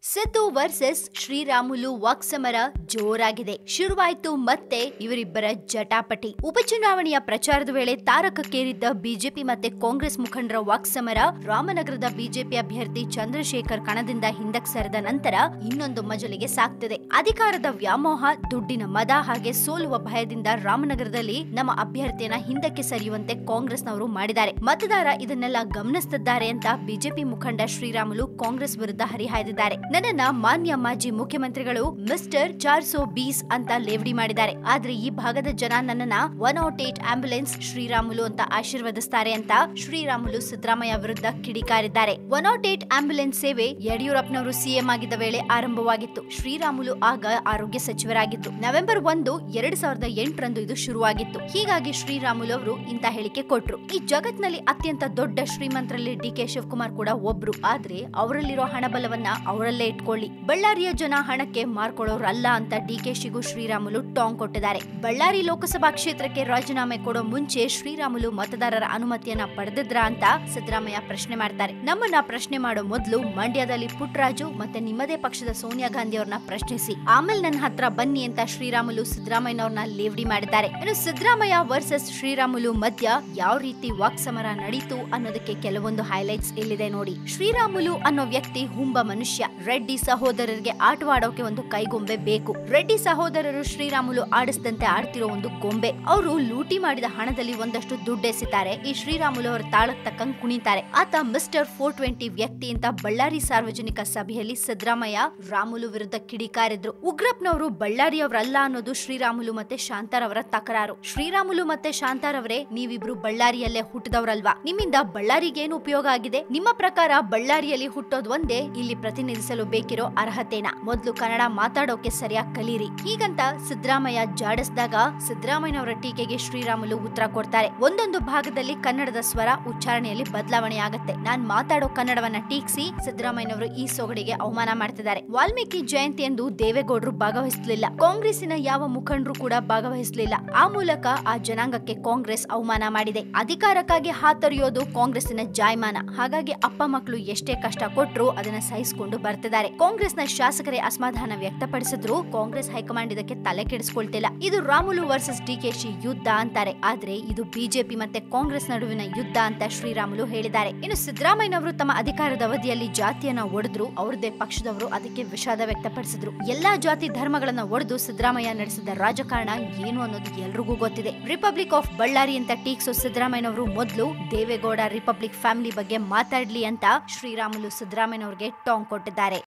Siddu versus Sriramulu ವಾಕ್ಸಮರ ಜೋರಾಗಿದೆ ಶುರುವಾಯ್ತು ಮತ್ತೆ ಇವರಿಬ್ಬರ ಜಟಾಪಟಿ ಉಪಚುನಾವಣೆಯ ಪ್ರಚಾರದ ವೇಳೆ ತಾರಕಕ್ಕೇರಿದ್ದ ಬಿಜೆಪಿ ಮತ್ತೆ ಕಾಂಗ್ರೆಸ್ ಮುಖಂಡರ ವಾಕ್ಸಮರ ರಾಮನಗರದ ಬಿಜೆಪಿ ಅಭ್ಯರ್ಥಿ ಚಂದ್ರಶೇಖರ್ ಕಣದಿಂದ ಹಿಂದಕ್ಕೆ ಸರಿದ ನಂತರ ಇನ್ನೊಂದು ಮಜಲಿಗೆ ಸಾಕ್ತಿದೆ ಅಧಿಕಾರದ ವ್ಯಾಮೋಹ ದುಡ್ಡಿನ ಮದ ಹಾಗೆ ಸೋಲುವ ಭಯದಿಂದ ರಾಮನಗರದಲ್ಲಿ ನಮ್ಮ ಅಭ್ಯರ್ಥಿಯನ್ನ ಹಿಂದಕ್ಕೆ ಸರಿಯುವಂತೆ ಕಾಂಗ್ರೆಸ್ನವರು ಮಾಡಿದ್ದಾರೆ ಮತದಾರ ಇದನ್ನೆಲ್ಲ ಗಮನಿಸುತ್ತಿದ್ದಾರೆ ಅಂತ ಬಿಜೆಪಿ ಮುಖಂಡ ಶ್ರೀರಾಮುಲು ಕಾಂಗ್ರೆಸ್ ವಿರುದ್ಧ ಹರಿಹಾಯ್ದಿದ್ದಾರೆ ನನ್ನನ್ನ ಮಾನ್ಯ ಮಾಜಿ ಮುಖ್ಯಮಂತ್ರಿಗಳು ಮಿಸ್ಟರ್ ಚಾರ್ ಸೋ ಬೀಸ್ ಅಂತ ಲೇವಡಿ ಮಾಡಿದ್ದಾರೆ ಆದ್ರೆ ಈ ಭಾಗದ ಜನ ನನ್ನನ್ನ one not eight ambulance Sriramulu ಅಂತ ಆಶೀರ್ವದಿಸ್ತಾರೆ ಅಂತ ಶ್ರೀರಾಮುಲು ಸಿದ್ದರಾಮಯ್ಯ ವಿರುದ್ಧ ಕಿಡಿಕಾರಿದ್ದಾರೆ ಒನ್ ನಾಟ್ ಏಟ್ ಆಂಬ್ಯುಲೆನ್ಸ್ ಸೇವೆ ಯಡಿಯೂರಪ್ಪನವರು ಸಿಎಂ ಆಗಿದ್ದ ವೇಳೆ ಆರಂಭವಾಗಿತ್ತು ಶ್ರೀರಾಮುಲು ಆಗ ಆರೋಗ್ಯ ಸಚಿವರಾಗಿತ್ತು ನವೆಂಬರ್ ಒಂದು ಎರಡ್ ಸಾವಿರದ ಎಂಟರಂದು ಇದು ಶುರುವಾಗಿತ್ತು ಹೀಗಾಗಿ ಶ್ರೀರಾಮುಲು ಅವರು ಇಂತ ಹೇಳಿಕೆ ಕೊಟ್ರು ಈ ಜಗತ್ನಲ್ಲಿ ಅತ್ಯಂತ ದೊಡ್ಡ ಶ್ರೀಮಂತರಲ್ಲಿ ಡಿ ಕೆ ಶಿವಕುಮಾರ್ ಕೂಡ ಒಬ್ರು ಆದ್ರೆ ಅವರಲ್ಲಿರೋ ಹಣಬಲವನ್ನ ಅವರಲ್ಲೇ ಇಟ್ಕೊಳ್ಳಿ ಬಳ್ಳಾರಿಯ ಜನ ಹಣಕ್ಕೆ ಮಾರ್ಕೊಳ್ಳೋರಲ್ಲ ಅಂತ ಡಿ ಕೆ ಶಿಗೂ ಶ್ರೀರಾಮುಲು ಟಾಂಗ್ ಕೊಟ್ಟಿದ್ದಾರೆ ಬಳ್ಳಾರಿ ಲೋಕಸಭಾ ಕ್ಷೇತ್ರಕ್ಕೆ ರಾಜೀನಾಮೆ ಕೊಡೋ ಮುಂಚೆ ಶ್ರೀರಾಮುಲು ಮತದಾರರ ಅನುಮತಿಯನ್ನ ಪಡೆದಿದ್ರ ಅಂತ ಸಿದ್ದರಾಮಯ್ಯ ಪ್ರಶ್ನೆ ಮಾಡ್ತಾರೆ ನಮ್ಮನ್ನ ಪ್ರಶ್ನೆ ಮಾಡೋ ಮೊದಲು ಮಂಡ್ಯದಲ್ಲಿ ಪುಟ್ಟರಾಜು ಮತ್ತೆ ನಿಮ್ಮದೇ ಪಕ್ಷದ ಸೋನಿಯಾ ಗಾಂಧಿ ಅವ್ರನ್ನ ಪ್ರಶ್ನಿಸಿ ಆಮೇಲೆ ನನ್ನ ಹತ್ರ ಬನ್ನಿ ಅಂತ ಶ್ರೀರಾಮುಲು ಸಿದ್ದರಾಮಯ್ಯನವ್ರನ್ನ ಲೇವಡಿ ಮಾಡಿದ್ದಾರೆ ಇನ್ನು ಸಿದ್ದರಾಮಯ್ಯ ವರ್ಸಸ್ ಶ್ರೀರಾಮುಲು ಮಧ್ಯ ಯಾವ ರೀತಿ ವಾಕ್ಸಮರ ನಡೀತು ಅನ್ನೋದಕ್ಕೆ ಕೆಲವೊಂದು ಹೈಲೈಟ್ಸ್ ಇಲ್ಲಿದೆ ನೋಡಿ ಶ್ರೀರಾಮುಲು ಅನ್ನೋ ವ್ಯಕ್ತಿ ಹುಂಬ ಮನುಷ್ಯ ರೆಡ್ಡಿ ಸಹೋದರರಿಗೆ ಆಟವಾಡೋಕೆ ಒಂದು ಕೈಗೊಂಬೆ ಬೇಕು ರೆಡ್ಡಿ ಸಹೋದರರು ಶ್ರೀರಾಮುಲು ಆಡಿಸಿದಂತೆ ಆಡ್ತಿರೋ ಒಂದು ಗೊಂಬೆ ಅವರು ಲೂಟಿ ಮಾಡಿದ ಹಣದಲ್ಲಿ ಒಂದಷ್ಟು ದುಡ್ಡೆಸಿತಾರೆ ಈ ಶ್ರೀರಾಮುಲು ಅವರ ತಾಳಕ್ ತಕ್ಕಂಗ್ ಕುಣಿತಾರೆ ಆತ ಮಿಸ್ಟರ್ ಫೋರ್ ಟ್ವೆಂಟಿ ವ್ಯಕ್ತಿ ಅಂತ ಬಳ್ಳಾರಿ ಸಾರ್ವಜನಿಕ ಸಭೆಯಲ್ಲಿ ಸಿದ್ದರಾಮಯ್ಯ ರಾಮುಲು ವಿರುದ್ಧ ಕಿಡಿಕಾರಿದ್ರು ಉಗ್ರಪ್ಪನವರು ಬಳ್ಳಾರಿಯವರಲ್ಲ ಅನ್ನೋದು ಶ್ರೀರಾಮುಲು ಮತ್ತೆ ಶಾಂತಾರ್ ಅವರ ತಕರಾರು ಶ್ರೀರಾಮುಲು ಮತ್ತೆ ಶಾಂತಾರ್ ಅವರೇ ನೀವಿಬ್ರು ಬಳ್ಳಾರಿಯಲ್ಲೇ ಹುಟ್ಟಿದವರಲ್ವಾ ನಿಮ್ಮಿಂದ ಬಳ್ಳಾರಿಗೆ ಏನು ಉಪಯೋಗ ಆಗಿದೆ ನಿಮ್ಮ ಪ್ರಕಾರ ಬಳ್ಳಾರಿಯಲ್ಲಿ ಹುಟ್ಟೋದ್ ಒಂದೇ ಇಲ್ಲಿ ಪ್ರತಿನಿಧಿಸಲು ಬೇಕಿರೋ ಅರ್ಹತೆನಾ ಮೊದ್ಲು ಕನ್ನಡ ಮಾತಾಡೋಕೆ ಸರಿಯಾಗಿ ಕಲೀರಿ ಹೀಗಂತ ಸಿದ್ದರಾಮಯ್ಯ ಜಾಡಿಸಿದಾಗ ಸಿದ್ದರಾಮಯ್ಯನವರ ಟೀಕೆಗೆ ಶ್ರೀರಾಮುಲು ಉತ್ತರ ಕೊಡ್ತಾರೆ ಒಂದೊಂದು ಭಾಗದಲ್ಲಿ ಕನ್ನಡದ ಸ್ವರ ಉಚ್ಚಾರಣೆಯಲ್ಲಿ ಬದಲಾವಣೆ ಆಗುತ್ತೆ ನಾನ್ ಮಾತಾಡೋ ಕನ್ನಡವನ್ನ ಟೀಕಿಸಿ ಸಿದ್ದರಾಮಯ್ಯನವರು ಈ ಸೊಗಡಿಗೆ ಅವಮಾನ ಮಾಡ್ತಿದ್ದಾರೆ ವಾಲ್ಮೀಕಿ ಜಯಂತಿ ಎಂದು ದೇವೇಗೌಡರು ಭಾಗವಹಿಸಲಿಲ್ಲ ಕಾಂಗ್ರೆಸ್ಸಿನ ಯಾವ ಮುಖಂಡರು ಕೂಡ ಭಾಗವಹಿಸಲಿಲ್ಲ ಆ ಮೂಲಕ ಆ ಜನಾಂಗಕ್ಕೆ ಕಾಂಗ್ರೆಸ್ ಅವಮಾನ ಮಾಡಿದೆ ಅಧಿಕಾರಕ್ಕಾಗಿ ಹಾತೊರೆಯೋದು ಕಾಂಗ್ರೆಸ್ಸಿನ ಜಾಯಮಾನ ಹಾಗಾಗಿ ಅಪ್ಪ ಮಕ್ಕಳು ಎಷ್ಟೇ ಕಷ್ಟ ಕೊಟ್ಟರು ಅದನ್ನ ಸಹಿಸಿಕೊಂಡು ಬರ್ತಿದ್ದಾರೆ ಕಾಂಗ್ರೆಸ್ನ ಶಾಸಕರೇ ಅಸಮಾಧಾನ ವ್ಯಕ್ತಪಡಿಸಿದ್ರು ಕಾಂಗ್ರೆಸ್ ಹೈಕಮಾಂಡ್ ಇದಕ್ಕೆ ತಲೆ ಕೆಡಿಸ್ಕೊಳ್ತಿಲ್ಲ ಇದು ರಾಮುಲು ವರ್ಸಸ್ ಡಿಕೆಶಿ ಯುದ್ಧ ಅಂತಾರೆ ಆದ್ರೆ ಇದು ಬಿಜೆಪಿ ಮತ್ತೆ ಕಾಂಗ್ರೆಸ್ ನಡುವಿನ ಯುದ್ಧ ಅಂತ ಶ್ರೀರಾಮುಲು ಹೇಳಿದ್ದಾರೆ ಇನ್ನು ಸಿದ್ದರಾಮಯ್ಯನವರು ತಮ್ಮ ಅಧಿಕಾರದ ಅವಧಿಯಲ್ಲಿ ಜಾತಿಯನ್ನ ಒಡೆದ್ರು ಅವ್ರದೇ ಪಕ್ಷದವರು ಅದಕ್ಕೆ ವಿಷಾದ ವ್ಯಕ್ತಪಡಿಸಿದ್ರು ಎಲ್ಲಾ ಜಾತಿ ಧರ್ಮಗಳನ್ನ ಒಡೆದು ಸಿದ್ದರಾಮಯ್ಯ ನಡೆಸಿದ ರಾಜಕಾರಣ ಏನು ಅನ್ನೋದು ಎಲ್ರಿಗೂ ಗೊತ್ತಿದೆ ರಿಪಬ್ಲಿಕ್ ಆಫ್ ಬಳ್ಳಾರಿ ಅಂತ ಟೀಕ್ಸೋ ಸಿದ್ದರಾಮಯ್ಯನವರು ಮೊದಲು ದೇವೇಗೌಡ ರಿಪಬ್ಲಿಕ್ ಫ್ಯಾಮಿಲಿ ಬಗ್ಗೆ ಮಾತಾಡ್ಲಿ ಅಂತ ಶ್ರೀರಾಮುಲು ಸಿದ್ದರಾಮಯ್ಯನವರಿಗೆ ಟಾಂಗ್ ಕೊಟ್ಟಿದ್ದಾರೆ